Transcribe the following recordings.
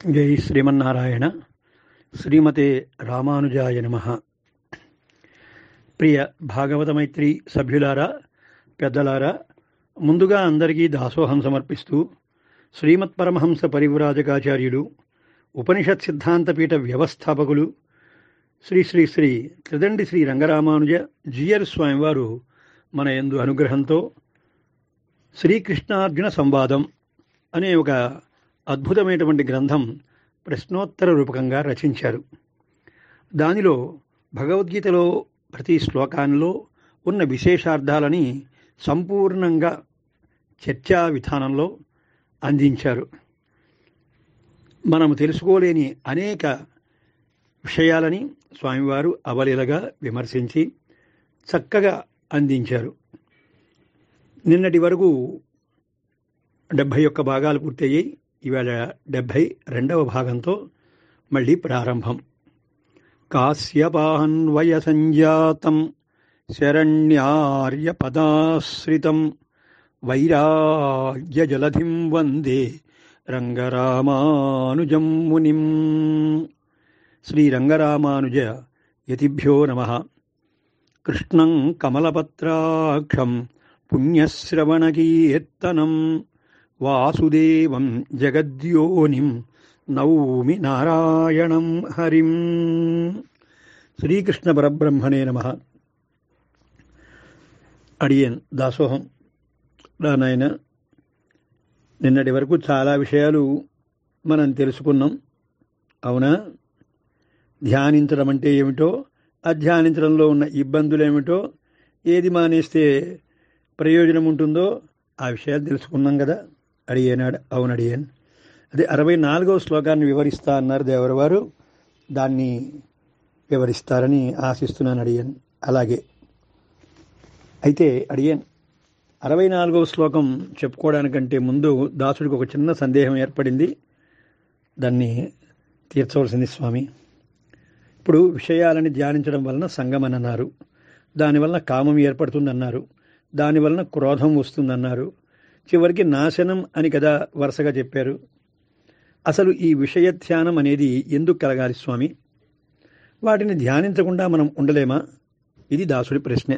జై శ్రీమన్నారాయణ శ్రీమతే రామానుజాయ నమ ప్రియ భాగవత మైత్రి సభ్యులారా పెద్దలారా ముందుగా అందరికీ దాసోహం సమర్పిస్తూ శ్రీమత్ పరమహంస పరివ్రాజకాచార్యులు ఉపనిషత్ సిద్ధాంతపీఠ వ్యవస్థాపకులు శ్రీ శ్రీ శ్రీ త్రిదండి శ్రీ రంగరామానుజ జియర్ స్వామివారు మన యందు అనుగ్రహంతో శ్రీకృష్ణార్జున సంవాదం అనే ఒక అద్భుతమైనటువంటి గ్రంథం ప్రశ్నోత్తర రూపకంగా రచించారు దానిలో భగవద్గీతలో ప్రతి శ్లోకాల్లో ఉన్న విశేషార్థాలని సంపూర్ణంగా చర్చా విధానంలో అందించారు మనము తెలుసుకోలేని అనేక విషయాలని స్వామివారు అవలీలగా విమర్శించి చక్కగా అందించారు నిన్నటి వరకు డెబ్భై ఒక్క భాగాలు పూర్తయ్యాయి ఇవాళ డెబ్భై రెండవ భాగంతో మళ్ళీ ప్రారంభం కాశ్యపాన్వయ సంజాతం శరణ్యార్యపదాశ్రితం వైరాగ్యజలధిం వందే రంగరామానుజం మునిం శ్రీరంగరామానుజ యతిభ్యో నమ కృష్ణం కమలపత్రాక్షం పుణ్యశ్రవణకీర్తనం వాసుదేవం జగద్యోనిం నౌమి నారాయణం హరిం శ్రీకృష్ణ పరబ్రహ్మణే నమ అడియన్ దాసోహం నాయన నిన్నటి వరకు చాలా విషయాలు మనం తెలుసుకున్నాం అవునా ధ్యానించడం అంటే ఏమిటో అధ్యానించడంలో ఉన్న ఇబ్బందులు ఏమిటో ఏది మానేస్తే ప్రయోజనం ఉంటుందో ఆ విషయాలు తెలుసుకున్నాం కదా అడిగానాడు అవును అడిగాను అదే అరవై నాలుగవ శ్లోకాన్ని వివరిస్తా అన్నారు దేవరవారు దాన్ని వివరిస్తారని ఆశిస్తున్నాను అడిగాను అలాగే అయితే అడిగాను అరవై నాలుగవ శ్లోకం చెప్పుకోవడానికంటే ముందు దాసుడికి ఒక చిన్న సందేహం ఏర్పడింది దాన్ని తీర్చవలసింది స్వామి ఇప్పుడు విషయాలని ధ్యానించడం వలన సంగమని అన్నారు దానివలన కామం ఏర్పడుతుందన్నారు దానివలన క్రోధం వస్తుందన్నారు చివరికి నాశనం అని కదా వరుసగా చెప్పారు అసలు ఈ విషయ ధ్యానం అనేది ఎందుకు కలగాలి స్వామి వాటిని ధ్యానించకుండా మనం ఉండలేమా ఇది దాసుడి ప్రశ్న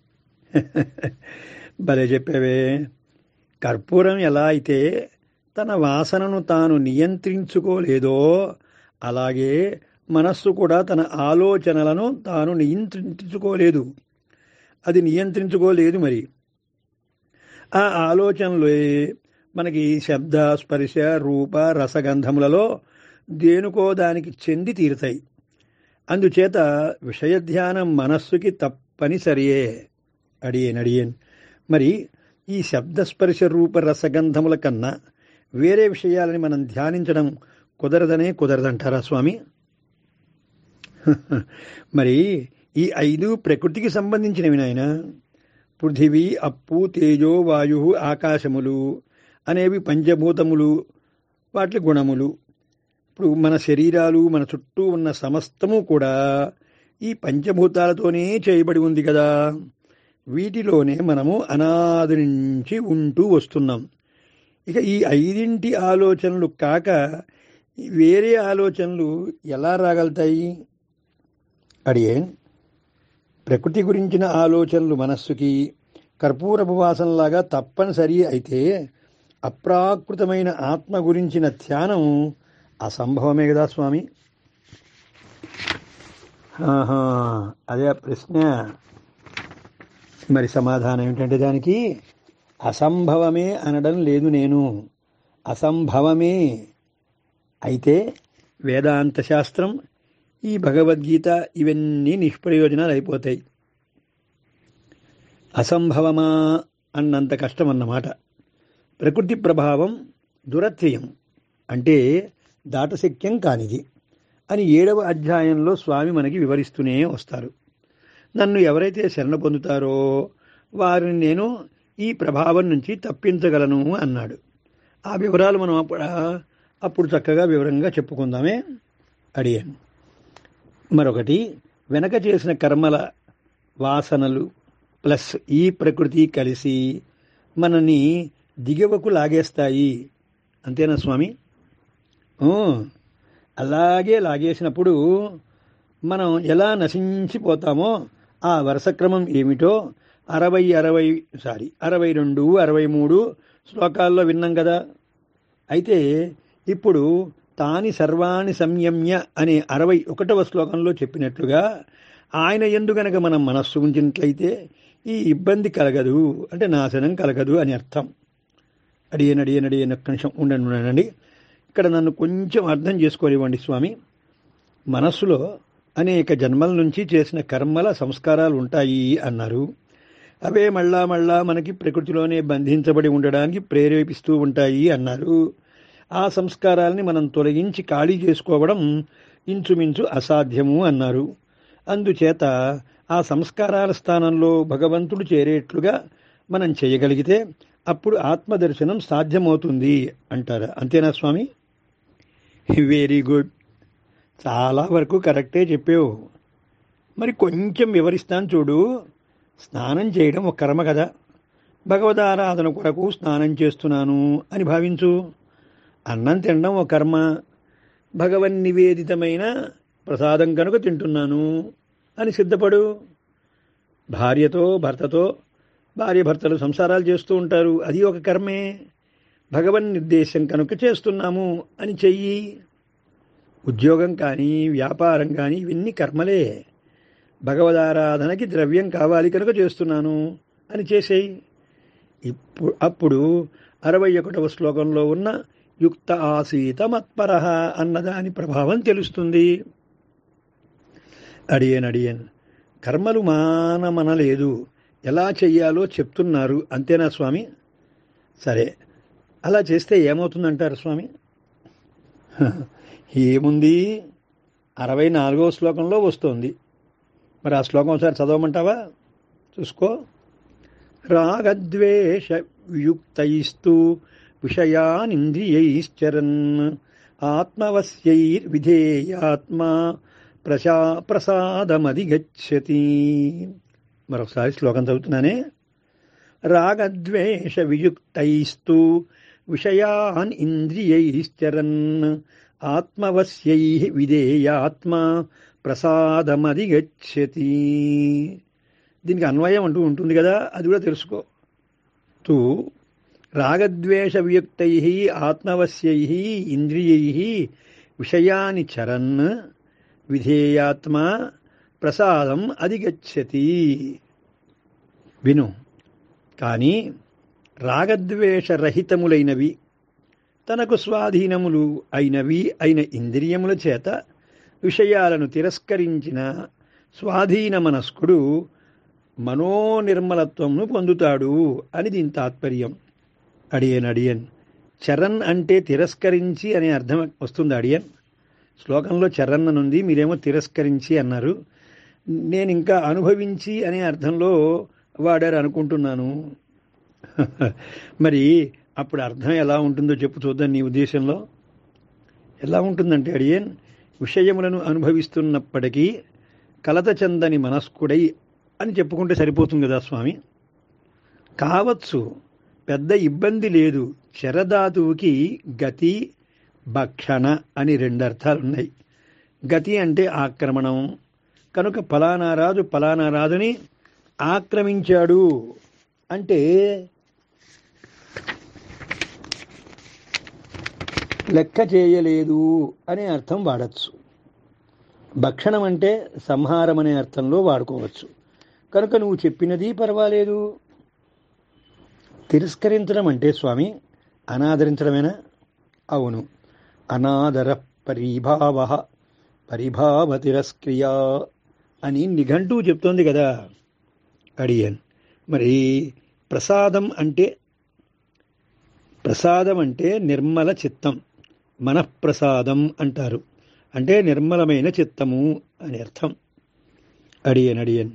భలే చెప్పావే కర్పూరం ఎలా అయితే తన వాసనను తాను నియంత్రించుకోలేదో అలాగే మనస్సు కూడా తన ఆలోచనలను తాను నియంత్రించుకోలేదు అది నియంత్రించుకోలేదు మరి ఆ ఆలోచనలే మనకి శబ్ద స్పర్శ రూప రసగంధములలో దేనికో దానికి చెంది తీరుతాయి అందుచేత విషయధ్యానం మనస్సుకి తప్పనిసరియే అడియన్ అడియన్ మరి ఈ శబ్దస్పర్శ రూప రసగంధముల కన్నా వేరే విషయాలని మనం ధ్యానించడం కుదరదనే కుదరదంటారా స్వామి మరి ఈ ఐదు ప్రకృతికి సంబంధించినవి నాయన పృథివీ అప్పు తేజో వాయు ఆకాశములు అనేవి పంచభూతములు వాటి గుణములు ఇప్పుడు మన శరీరాలు మన చుట్టూ ఉన్న సమస్తము కూడా ఈ పంచభూతాలతోనే చేయబడి ఉంది కదా వీటిలోనే మనము అనాది నుంచి ఉంటూ వస్తున్నాం ఇక ఈ ఐదింటి ఆలోచనలు కాక వేరే ఆలోచనలు ఎలా రాగలుగుతాయి అడిగే ప్రకృతి గురించిన ఆలోచనలు మనస్సుకి కర్పూరపు వాసనలాగా తప్పనిసరి అయితే అప్రాకృతమైన ఆత్మ గురించిన ధ్యానం అసంభవమే కదా స్వామి ఆహా అదే ప్రశ్న మరి సమాధానం ఏమిటంటే దానికి అసంభవమే అనడం లేదు నేను అసంభవమే అయితే వేదాంత శాస్త్రం ఈ భగవద్గీత ఇవన్నీ నిష్ప్రయోజనాలు అయిపోతాయి అసంభవమా అన్నంత కష్టం అన్నమాట ప్రకృతి ప్రభావం దురత్యయం అంటే దాటశక్యం కానిది అని ఏడవ అధ్యాయంలో స్వామి మనకి వివరిస్తూనే వస్తారు నన్ను ఎవరైతే శరణ పొందుతారో వారిని నేను ఈ ప్రభావం నుంచి తప్పించగలను అన్నాడు ఆ వివరాలు మనం అప్పుడు అప్పుడు చక్కగా వివరంగా చెప్పుకుందామే అడిగాను మరొకటి వెనక చేసిన కర్మల వాసనలు ప్లస్ ఈ ప్రకృతి కలిసి మనని దిగువకు లాగేస్తాయి అంతేనా స్వామి ఊ, అలాగే లాగేసినప్పుడు మనం ఎలా నశించిపోతామో ఆ వరుస క్రమం ఏమిటో అరవై అరవై సారీ అరవై రెండు అరవై మూడు శ్లోకాల్లో విన్నాం కదా అయితే ఇప్పుడు తాని సర్వాణి సంయమ్య అనే అరవై ఒకటవ శ్లోకంలో చెప్పినట్లుగా ఆయన ఎందు గనక మనం మనస్సు ఉంచినట్లయితే ఈ ఇబ్బంది కలగదు అంటే నాశనం కలగదు అని అర్థం అడియన్ అడియన్ అడియన్ ఒక్క నిమిషం ఉండండి ఉండండి ఇక్కడ నన్ను కొంచెం అర్థం చేసుకోనివ్వండి స్వామి మనస్సులో అనేక జన్మల నుంచి చేసిన కర్మల సంస్కారాలు ఉంటాయి అన్నారు అవే మళ్ళా మళ్ళా మనకి ప్రకృతిలోనే బంధించబడి ఉండడానికి ప్రేరేపిస్తూ ఉంటాయి అన్నారు ఆ సంస్కారాల్ని మనం తొలగించి ఖాళీ చేసుకోవడం ఇంచుమించు అసాధ్యము అన్నారు అందుచేత ఆ సంస్కారాల స్థానంలో భగవంతుడు చేరేట్లుగా మనం చేయగలిగితే అప్పుడు ఆత్మదర్శనం సాధ్యమవుతుంది అంటారు అంతేనా స్వామి వెరీ గుడ్ చాలా వరకు కరెక్టే చెప్పావు మరి కొంచెం వివరిస్తాను చూడు స్నానం చేయడం ఒక కర్మ కదా భగవదారాధన కొరకు స్నానం చేస్తున్నాను అని భావించు అన్నం తినడం ఒక కర్మ భగవన్ నివేదితమైన ప్రసాదం కనుక తింటున్నాను అని సిద్ధపడు భార్యతో భర్తతో భార్య భర్తలు సంసారాలు చేస్తూ ఉంటారు అది ఒక కర్మే భగవన్ నిర్దేశం కనుక చేస్తున్నాము అని చెయ్యి ఉద్యోగం కానీ వ్యాపారం కానీ ఇవన్నీ కర్మలే భగవదారాధనకి ద్రవ్యం కావాలి కనుక చేస్తున్నాను అని చేసేయి ఇప్పుడు అప్పుడు అరవై ఒకటవ శ్లోకంలో ఉన్న యుక్త ఆసీత మత్పర అన్నదాని ప్రభావం తెలుస్తుంది అడియన్ అడియన్ కర్మలు మానమనలేదు ఎలా చెయ్యాలో చెప్తున్నారు అంతేనా స్వామి సరే అలా చేస్తే ఏమవుతుందంటారు స్వామి ఏముంది అరవై నాలుగవ శ్లోకంలో వస్తుంది మరి ఆ శ్లోకం ఒకసారి చదవమంటావా చూసుకో రాగద్వేష వియుక్తైస్తు విషయానింద్రియైశ్చరన్ ఆత్మవశ్యైర్విధేయాత్మా ప్రశా ప్రసాదమధిగచ్చతి మరొకసారి శ్లోకం చదువుతున్నానే రాగద్వేష వియుక్తైస్తు విషయాన్ ఇంద్రియైశ్చరన్ ఆత్మవశ్యై విధేయాత్మా ప్రసాదమధిగచ్చతి దీనికి అన్వయం అంటూ ఉంటుంది కదా అది కూడా తెలుసుకో తూ రాగద్వేష వియుక్తై ఆత్మవశ్యై ఇంద్రియై విషయాని చరన్ విధేయాత్మ ప్రసాదం అధిగచ్చతి విను కానీ రాగద్వేషరహితములైనవి తనకు స్వాధీనములు అయినవి అయిన ఇంద్రియముల చేత విషయాలను తిరస్కరించిన స్వాధీన మనస్కుడు మనోనిర్మలత్వంను పొందుతాడు అని దీని తాత్పర్యం అడియన్ అడియన్ చరణ్ అంటే తిరస్కరించి అనే అర్థం వస్తుంది అడియన్ శ్లోకంలో చరణ్ అనుంది మీరేమో తిరస్కరించి అన్నారు నేను ఇంకా అనుభవించి అనే అర్థంలో వాడారు అనుకుంటున్నాను మరి అప్పుడు అర్థం ఎలా ఉంటుందో చెప్పు చూద్దాం నీ ఉద్దేశంలో ఎలా ఉంటుందంటే అడియన్ విషయములను అనుభవిస్తున్నప్పటికీ కలత చెందని మనస్కుడై అని చెప్పుకుంటే సరిపోతుంది కదా స్వామి కావచ్చు పెద్ద ఇబ్బంది లేదు శరధాతువుకి గతి భక్షణ అని రెండు అర్థాలు ఉన్నాయి గతి అంటే ఆక్రమణం కనుక ఫలానా రాజు ఫలానా రాజుని ఆక్రమించాడు అంటే లెక్క చేయలేదు అనే అర్థం వాడచ్చు భక్షణం అంటే సంహారం అనే అర్థంలో వాడుకోవచ్చు కనుక నువ్వు చెప్పినది పర్వాలేదు తిరస్కరించడం అంటే స్వామి అనాదరించడమేనా అవును అనాదర పరిభావ పరిభావ తిరస్క్రియా అని నిఘంటూ చెప్తోంది కదా అడియన్ మరి ప్రసాదం అంటే ప్రసాదం అంటే నిర్మల చిత్తం మనఃప్రసాదం అంటారు అంటే నిర్మలమైన చిత్తము అని అర్థం అడియన్ అడియన్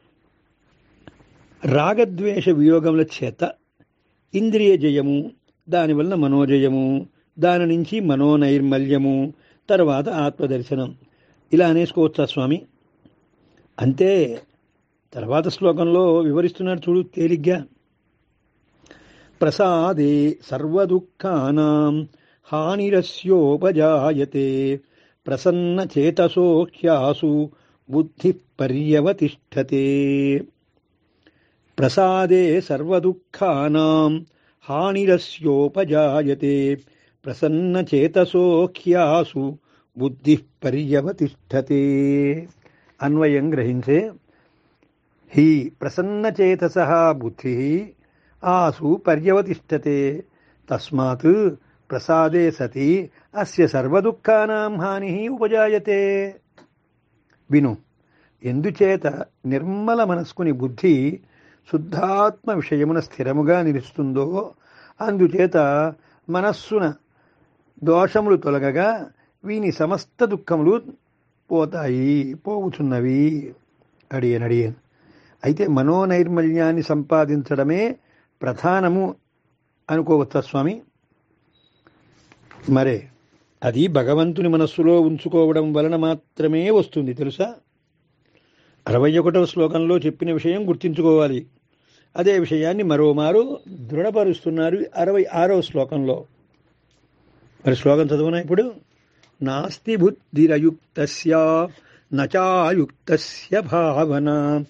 రాగద్వేష వియోగముల చేత ఇంద్రియ జయము దానివల్ల మనోజయము దాని నుంచి మనోనైర్మల్యము తర్వాత ఆత్మదర్శనం ఇలా అనేసుకోవచ్చా స్వామి అంతే తర్వాత శ్లోకంలో వివరిస్తున్నాడు చూడు తేలిగ్గా ప్రసాదే సర్వదుఃఖానాం హానిరస్యోపజాయతే ప్రసన్నచేతసోఖ్యాసు బుద్ధి పర్యవతిష్టతే ప్రసాదే సర్వదుఃఖానాం హానిరస్యోపజాయతే ప్రసన్నచేతసోఖ్యాసు బుద్ధి పర్యవతిష్టతే అన్వయం గ్రహించే హి ప్రసన్నచేతస బుద్ధి ఆసు పర్యవతిష్టతే తస్మాత్ ప్రసాదే సతి అస్య సర్వదుఃఖానాం హాని ఉపజాయతే విను ఎందుచేత నిర్మల మనస్కుని బుద్ధి శుద్ధాత్మ విషయమున స్థిరముగా నిలుస్తుందో అందుచేత మనస్సున దోషములు తొలగగా వీని సమస్త దుఃఖములు పోతాయి పోవుచున్నవి అడియన్ అడియన్ అయితే మనోనైర్మల్యాన్ని సంపాదించడమే ప్రధానము అనుకోవచ్చా స్వామి మరే అది భగవంతుని మనస్సులో ఉంచుకోవడం వలన మాత్రమే వస్తుంది తెలుసా అరవై ఒకటవ శ్లోకంలో చెప్పిన విషయం గుర్తించుకోవాలి అదే విషయాన్ని మరోమారు దృఢపరుస్తున్నారు అరవై ఆరవ శ్లోకంలో మరి శ్లోకం చదవనా ఇప్పుడు నాస్తి బుద్ధిరయుక్తస్య నచాయుక్తస్య భావన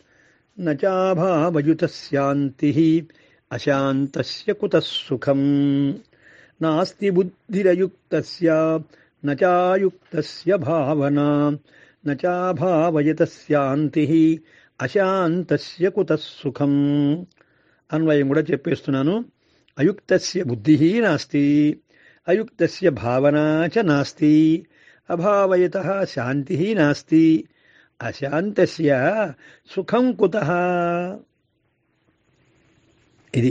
నచాభావయుతస్యాంతి అశాంతస్య కుతః సుఖం నాస్తి బుద్ధిరయుక్తస్య నచాయుక్తస్య భావన నచాభావయతస్యాంతి అశాంతస్య కుతః సుఖం అన్వయం కూడా చెప్పేస్తున్నాను అయుక్తస్య బుద్ధి నాస్తి అయుక్తస్య భావనా చ నాస్తి అభావయత శాంతి నాస్తి అశాంతస్య సుఖం కుతః ఇది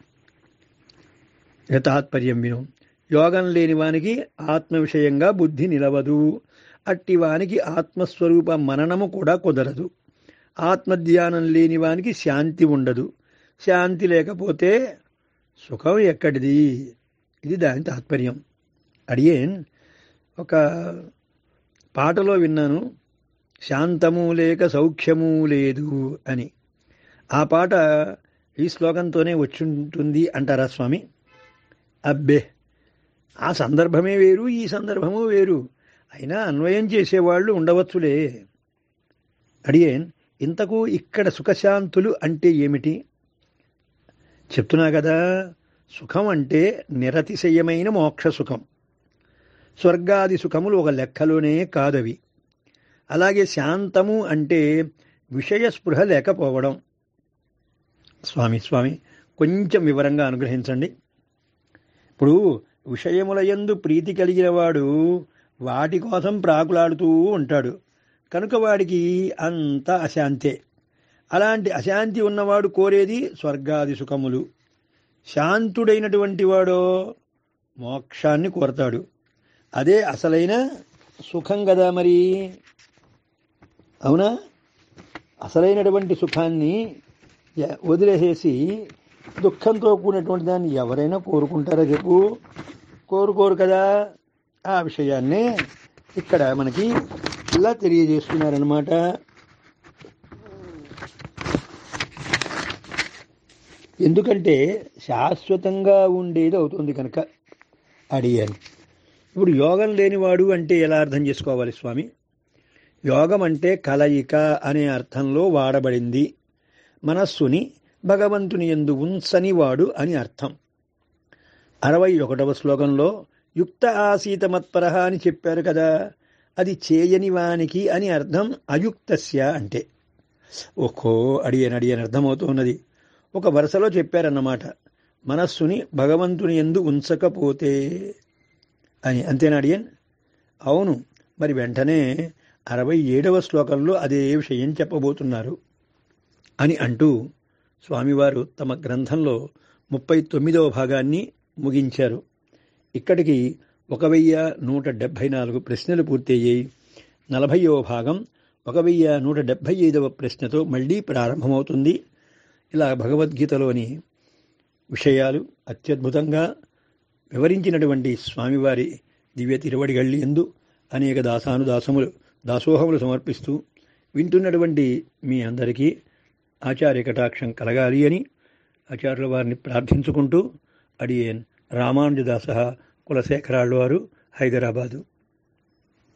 ఇక తాత్పర్యం విను యోగం లేని వానికి ఆత్మ విషయంగా బుద్ధి నిలవదు అట్టి వానికి ఆత్మస్వరూప మననము కూడా కుదరదు ఆత్మధ్యానం లేని వానికి శాంతి ఉండదు శాంతి లేకపోతే సుఖం ఎక్కడిది ఇది దాని తాత్పర్యం అడిగేన్ ఒక పాటలో విన్నాను శాంతము లేక సౌఖ్యము లేదు అని ఆ పాట ఈ శ్లోకంతోనే వచ్చుంటుంది అంటారా స్వామి అబ్బే ఆ సందర్భమే వేరు ఈ సందర్భము వేరు అయినా అన్వయం చేసేవాళ్ళు ఉండవచ్చులే అడిగేన్ ఇంతకు ఇక్కడ సుఖశాంతులు అంటే ఏమిటి చెప్తున్నా కదా సుఖం అంటే నిరతిశయమైన మోక్ష సుఖం స్వర్గాది సుఖములు ఒక లెక్కలోనే కాదవి అలాగే శాంతము అంటే విషయ స్పృహ లేకపోవడం స్వామి స్వామి కొంచెం వివరంగా అనుగ్రహించండి ఇప్పుడు విషయముల యందు ప్రీతి కలిగిన వాడు వాటి కోసం ప్రాకులాడుతూ ఉంటాడు కనుక వాడికి అంత అశాంతే అలాంటి అశాంతి ఉన్నవాడు కోరేది స్వర్గాది సుఖములు శాంతుడైనటువంటి వాడో మోక్షాన్ని కోరతాడు అదే అసలైన సుఖం కదా మరి అవునా అసలైనటువంటి సుఖాన్ని ఎ- వదిలేసేసి దుఃఖంతో కూడినటువంటి దాన్ని ఎవరైనా కోరుకుంటారా చెప్పు కోరుకోరు కదా ఆ విషయాన్నే ఇక్కడ మనకి ఇలా తెలియజేస్తున్నారనమాట ఎందుకంటే శాశ్వతంగా ఉండేది అవుతుంది కనుక అడిగాను ఇప్పుడు యోగం లేనివాడు అంటే ఎలా అర్థం చేసుకోవాలి స్వామి యోగం అంటే కలయిక అనే అర్థంలో వాడబడింది మనస్సుని భగవంతుని ఎందు ఉంచని వాడు అని అర్థం అరవై ఒకటవ శ్లోకంలో యుక్త ఆసీత మత్పరహ అని చెప్పారు కదా అది చేయని వానికి అని అర్థం అయుక్తస్య అంటే ఒక్కో అడియన్ అడియన్ అర్థమవుతున్నది ఒక వరుసలో చెప్పారన్నమాట మనస్సుని భగవంతుని ఎందు ఉంచకపోతే అని అంతేనా అడియన్ అవును మరి వెంటనే అరవై ఏడవ శ్లోకంలో అదే విషయం చెప్పబోతున్నారు అని అంటూ స్వామివారు తమ గ్రంథంలో ముప్పై తొమ్మిదవ భాగాన్ని ముగించారు ఇక్కడికి ఒక వెయ్యి నూట డెబ్భై నాలుగు ప్రశ్నలు పూర్తయ్యాయి నలభైవ భాగం ఒక వెయ్యి నూట డెబ్భై ఐదవ ప్రశ్నతో మళ్ళీ ప్రారంభమవుతుంది ఇలా భగవద్గీతలోని విషయాలు అత్యద్భుతంగా వివరించినటువంటి స్వామివారి దివ్య తిరువడిగళ్ళి ఎందు అనేక దాసానుదాసములు దాసోహములు సమర్పిస్తూ వింటున్నటువంటి మీ అందరికీ ఆచార్య కటాక్షం కలగాలి అని ఆచార్యుల వారిని ప్రార్థించుకుంటూ అడియేన్ రామానుజదాస కులశేఖరాళ్ళు వారు హైదరాబాదు